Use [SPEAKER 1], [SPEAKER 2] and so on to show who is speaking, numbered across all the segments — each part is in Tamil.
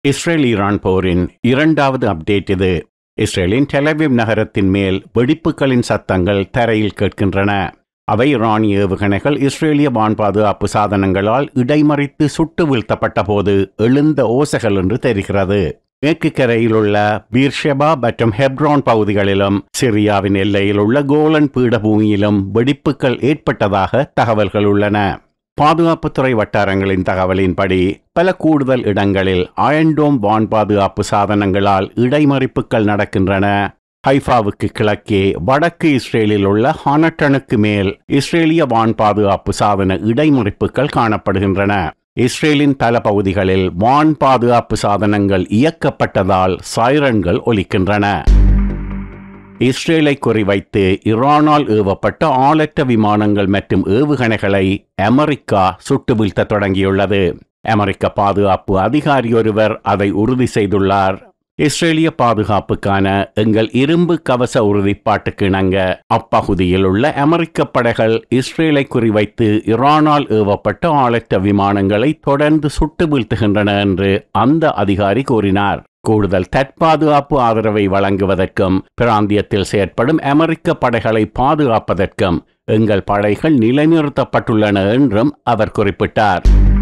[SPEAKER 1] இஸ்ரேல் ஈரான் போரின் இரண்டாவது அப்டேட் இது இஸ்ரேலின் டெலவிவ் நகரத்தின் மேல் வெடிப்புகளின் சத்தங்கள் தரையில் கேட்கின்றன அவை ஈரானிய ஏவுகணைகள் இஸ்ரேலிய வான் பாதுகாப்பு சாதனங்களால் இடைமறித்து சுட்டு வீழ்த்தப்பட்ட போது எழுந்த ஓசைகள் என்று தெரிகிறது மேற்கு கரையில் உள்ள பீர்ஷெபா மற்றும் ஹெப்ரான் பகுதிகளிலும் சிரியாவின் எல்லையில் உள்ள கோலன் பீடபூமியிலும் வெடிப்புகள் ஏற்பட்டதாக தகவல்கள் உள்ளன பாதுகாப்புத்துறை வட்டாரங்களின் தகவலின்படி பல கூடுதல் இடங்களில் அயன்டோம் வான் பாதுகாப்பு சாதனங்களால் இடைமறிப்புகள் நடக்கின்றன ஹைஃபாவுக்கு கிழக்கே வடக்கு இஸ்ரேலில் உள்ள ஹானட்டனுக்கு மேல் இஸ்ரேலிய வான் பாதுகாப்பு சாதன இடைமறிப்புகள் காணப்படுகின்றன இஸ்ரேலின் பல பகுதிகளில் வான் பாதுகாப்பு சாதனங்கள் இயக்கப்பட்டதால் சைரன்கள் ஒலிக்கின்றன இஸ்ரேலை குறிவைத்து ஈரானால் ஏவப்பட்ட ஆளற்ற விமானங்கள் மற்றும் ஏவுகணைகளை அமெரிக்கா சுட்டு வீழ்த்த தொடங்கியுள்ளது அமெரிக்க பாதுகாப்பு அதிகாரி ஒருவர் அதை உறுதி செய்துள்ளார் இஸ்ரேலிய பாதுகாப்புக்கான எங்கள் இரும்பு கவச உறுதிப்பாட்டுக்கு இணங்க அப்பகுதியில் உள்ள அமெரிக்க படைகள் இஸ்ரேலை குறிவைத்து ஈரானால் ஏவப்பட்ட ஆளற்ற விமானங்களை தொடர்ந்து சுட்டு வீழ்த்துகின்றன என்று அந்த அதிகாரி கூறினார் கூடுதல் தற்பாதுகாப்பு ஆதரவை வழங்குவதற்கும் பிராந்தியத்தில் செயற்படும் அமெரிக்க படைகளை பாதுகாப்பதற்கும் எங்கள் படைகள் நிலைநிறுத்தப்பட்டுள்ளன என்றும் அவர் குறிப்பிட்டார்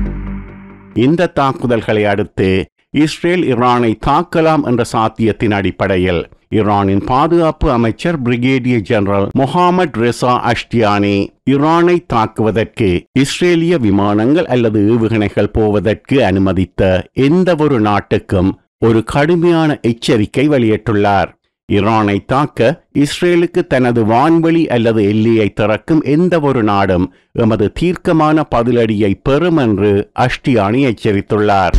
[SPEAKER 1] இந்த தாக்குதல்களை அடுத்து இஸ்ரேல் ஈரானை தாக்கலாம் என்ற சாத்தியத்தின் அடிப்படையில் ஈரானின் பாதுகாப்பு அமைச்சர் brigadier general Mohammad Reza Ashtiani ஈரானை தாக்குவதற்கு இஸ்ரேலிய விமானங்கள் அல்லது ஏவுகணைகள் போவதற்கு அனுமதித்த எந்தவொரு நாட்டுக்கும் ஒரு கடுமையான எச்சரிக்கை வெளியிட்டுள்ளார் ஈரானை தாக்க இஸ்ரேலுக்கு தனது வான்வெளி அல்லது எல்லையை திறக்கும் எந்த ஒரு நாடும் எமது தீர்க்கமான பதிலடியை பெறும் என்று அஷ்டியானி எச்சரித்துள்ளார்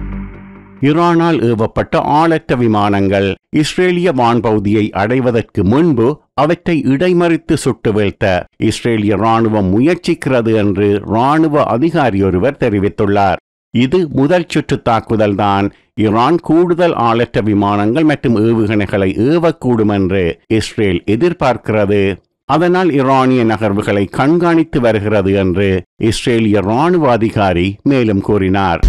[SPEAKER 1] ஈரானால் ஏவப்பட்ட ஆளற்ற விமானங்கள் இஸ்ரேலிய வான்பகுதியை அடைவதற்கு முன்பு அவற்றை இடைமறித்து சுட்டு வீழ்த்த இஸ்ரேலிய ராணுவம் முயற்சிக்கிறது என்று ராணுவ அதிகாரி ஒருவர் தெரிவித்துள்ளார் இது முதல் சுற்று தாக்குதல்தான் ஈரான் கூடுதல் ஆளற்ற விமானங்கள் மற்றும் ஏவுகணைகளை ஏவக்கூடும் என்று இஸ்ரேல் எதிர்பார்க்கிறது அதனால் ஈரானிய நகர்வுகளை கண்காணித்து வருகிறது என்று இஸ்ரேலிய ராணுவ அதிகாரி மேலும் கூறினார்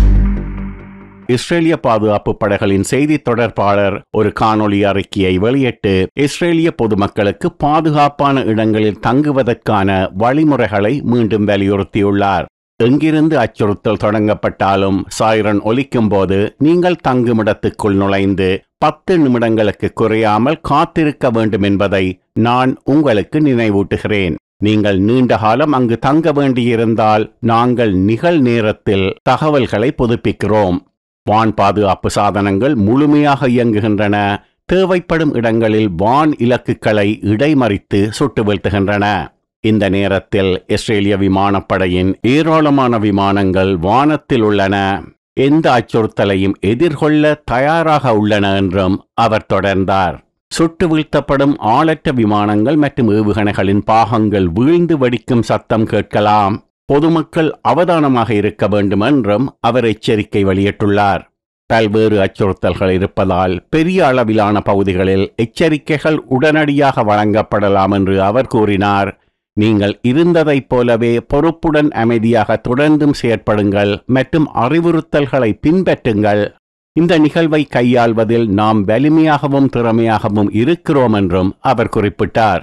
[SPEAKER 1] இஸ்ரேலிய பாதுகாப்பு படைகளின் செய்தி தொடர்பாளர் ஒரு காணொளி அறிக்கையை வெளியிட்டு இஸ்ரேலிய பொதுமக்களுக்கு பாதுகாப்பான இடங்களில் தங்குவதற்கான வழிமுறைகளை மீண்டும் வலியுறுத்தியுள்ளார் எங்கிருந்து அச்சுறுத்தல் தொடங்கப்பட்டாலும் சாயிரன் ஒலிக்கும் போது நீங்கள் தங்குமிடத்துக்குள் நுழைந்து பத்து நிமிடங்களுக்கு குறையாமல் காத்திருக்க வேண்டும் என்பதை நான் உங்களுக்கு நினைவூட்டுகிறேன் நீங்கள் நீண்ட காலம் அங்கு தங்க வேண்டியிருந்தால் நாங்கள் நிகழ் நேரத்தில் தகவல்களை புதுப்பிக்கிறோம் வான் பாதுகாப்பு சாதனங்கள் முழுமையாக இயங்குகின்றன தேவைப்படும் இடங்களில் வான் இலக்குகளை இடைமறித்து சுட்டு வீழ்த்துகின்றன இந்த நேரத்தில் இஸ்ரேலிய விமானப்படையின் ஏராளமான விமானங்கள் வானத்தில் உள்ளன எந்த அச்சுறுத்தலையும் எதிர்கொள்ள தயாராக உள்ளன என்றும் அவர் தொடர்ந்தார் சுட்டு வீழ்த்தப்படும் ஆளற்ற விமானங்கள் மற்றும் ஏவுகணைகளின் பாகங்கள் வீழ்ந்து வெடிக்கும் சத்தம் கேட்கலாம் பொதுமக்கள் அவதானமாக இருக்க வேண்டும் என்றும் அவர் எச்சரிக்கை வெளியிட்டுள்ளார் பல்வேறு அச்சுறுத்தல்கள் இருப்பதால் பெரிய அளவிலான பகுதிகளில் எச்சரிக்கைகள் உடனடியாக வழங்கப்படலாம் என்று அவர் கூறினார் நீங்கள் இருந்ததைப் போலவே பொறுப்புடன் அமைதியாக தொடர்ந்தும் செயற்படுங்கள் மற்றும் அறிவுறுத்தல்களை பின்பற்றுங்கள் இந்த நிகழ்வை கையாள்வதில் நாம் வலிமையாகவும் திறமையாகவும் இருக்கிறோம் என்றும் அவர் குறிப்பிட்டார்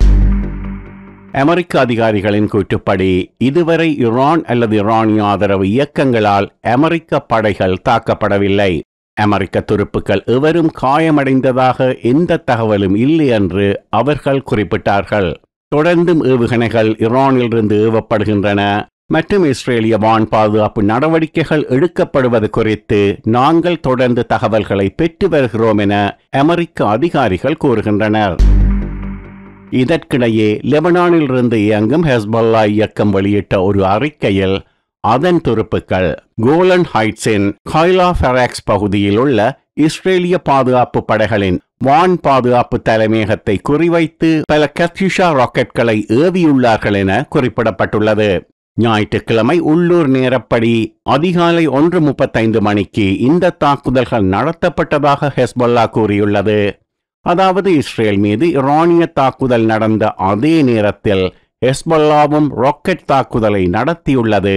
[SPEAKER 1] அமெரிக்க அதிகாரிகளின் கூற்றுப்படி இதுவரை ஈரான் அல்லது ஈரானிய ஆதரவு இயக்கங்களால் அமெரிக்க படைகள் தாக்கப்படவில்லை அமெரிக்க துருப்புக்கள் எவரும் காயமடைந்ததாக எந்த தகவலும் இல்லை என்று அவர்கள் குறிப்பிட்டார்கள் தொடர்ந்தும் ஏவுகணைகள் ஈரானிலிருந்து ஏவப்படுகின்றன மற்றும் இஸ்ரேலிய வான் பாதுகாப்பு நடவடிக்கைகள் எடுக்கப்படுவது குறித்து நாங்கள் தொடர்ந்து தகவல்களை பெற்று வருகிறோம் என அமெரிக்க அதிகாரிகள் கூறுகின்றனர் இதற்கிடையே லெபனானில் இருந்து இயங்கும் ஹெஸ்பல்லா இயக்கம் வெளியிட்ட ஒரு அறிக்கையில் அதன் துருப்புக்கள் கோலன் ஹைட்ஸின் கைலா ஃபெராக்ஸ் பகுதியில் உள்ள இஸ்ரேலிய பாதுகாப்பு படைகளின் வான் பாதுகாப்பு தலைமையகத்தை குறிவைத்து பல கத்யூஷா ராக்கெட்களை ஏவியுள்ளார்கள் என குறிப்பிடப்பட்டுள்ளது ஞாயிற்றுக்கிழமை உள்ளூர் நேரப்படி அதிகாலை ஒன்று முப்பத்தைந்து மணிக்கு இந்த தாக்குதல்கள் நடத்தப்பட்டதாக ஹெஸ்பல்லா கூறியுள்ளது அதாவது இஸ்ரேல் மீது ஈரானிய தாக்குதல் நடந்த அதே நேரத்தில் ஹெஸ்பல்லாவும் ராக்கெட் தாக்குதலை நடத்தியுள்ளது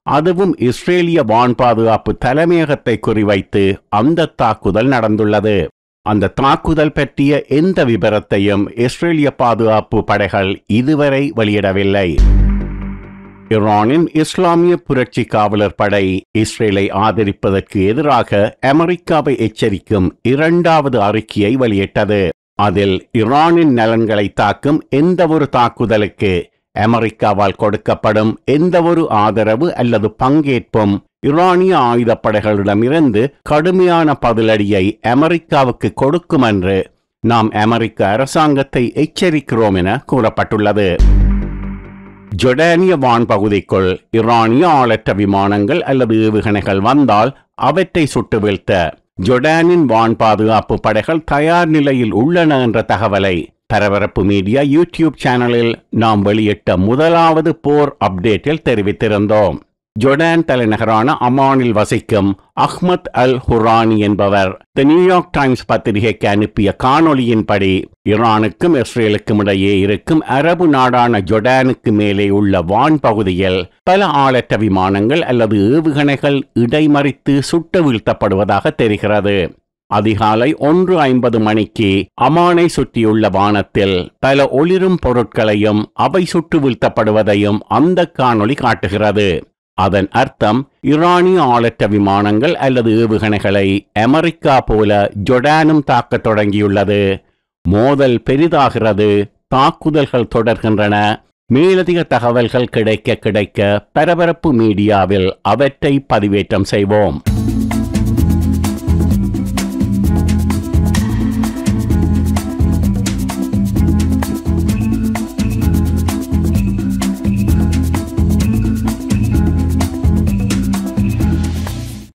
[SPEAKER 1] அதுவும் இஸ்ரேலிய வான் பாதுகாப்பு தலைமையகத்தை குறிவைத்து அந்த தாக்குதல் நடந்துள்ளது அந்த தாக்குதல் பற்றிய எந்த விபரத்தையும் இஸ்ரேலிய பாதுகாப்பு படைகள் இதுவரை வெளியிடவில்லை ஈரானின் இஸ்லாமிய புரட்சி காவலர் படை இஸ்ரேலை ஆதரிப்பதற்கு எதிராக அமெரிக்காவை எச்சரிக்கும் இரண்டாவது அறிக்கையை வெளியிட்டது அதில் ஈரானின் நலன்களை தாக்கும் எந்த ஒரு தாக்குதலுக்கு அமெரிக்காவால் கொடுக்கப்படும் எந்த ஒரு ஆதரவு அல்லது பங்கேற்பும் ஈரானிய ஆயுதப்படைகளிடமிருந்து கடுமையான பதிலடியை அமெரிக்காவுக்கு கொடுக்கும் என்று நாம் அமெரிக்க அரசாங்கத்தை எச்சரிக்கிறோம் என கூறப்பட்டுள்ளது ஜொர்டானிய வான் பகுதிக்குள் ஈரானிய ஆளற்ற விமானங்கள் அல்லது ஏவுகணைகள் வந்தால் அவற்றை சுட்டு வீழ்த்த ஜொர்டானின் வான் பாதுகாப்பு படைகள் தயார் நிலையில் உள்ளன என்ற தகவலை பரபரப்பு மீடியா யூடியூப் சேனலில் நாம் வெளியிட்ட முதலாவது போர் அப்டேட்டில் தெரிவித்திருந்தோம் ஜொர்டான் தலைநகரான அமானில் வசிக்கும் அஹ்மத் அல் ஹுரானி என்பவர் தி நியூயார்க் டைம்ஸ் பத்திரிகைக்கு அனுப்பிய காணொளியின்படி ஈரானுக்கும் இஸ்ரேலுக்கும் இடையே இருக்கும் அரபு நாடான ஜொர்டானுக்கு மேலே உள்ள வான் பகுதியில் பல ஆளற்ற விமானங்கள் அல்லது ஏவுகணைகள் இடைமறித்து சுட்டு வீழ்த்தப்படுவதாக தெரிகிறது அதிகாலை ஒன்று ஐம்பது மணிக்கு அமானை சுற்றியுள்ள வானத்தில் பல ஒளிரும் பொருட்களையும் அவை சுட்டு வீழ்த்தப்படுவதையும் அந்த காணொளி காட்டுகிறது அதன் அர்த்தம் ஈரானிய ஆளற்ற விமானங்கள் அல்லது ஏவுகணைகளை அமெரிக்கா போல ஜொர்டானும் தாக்கத் தொடங்கியுள்ளது மோதல் பெரிதாகிறது தாக்குதல்கள் தொடர்கின்றன மேலதிக தகவல்கள் கிடைக்க கிடைக்க பரபரப்பு மீடியாவில் அவற்றை பதிவேற்றம் செய்வோம்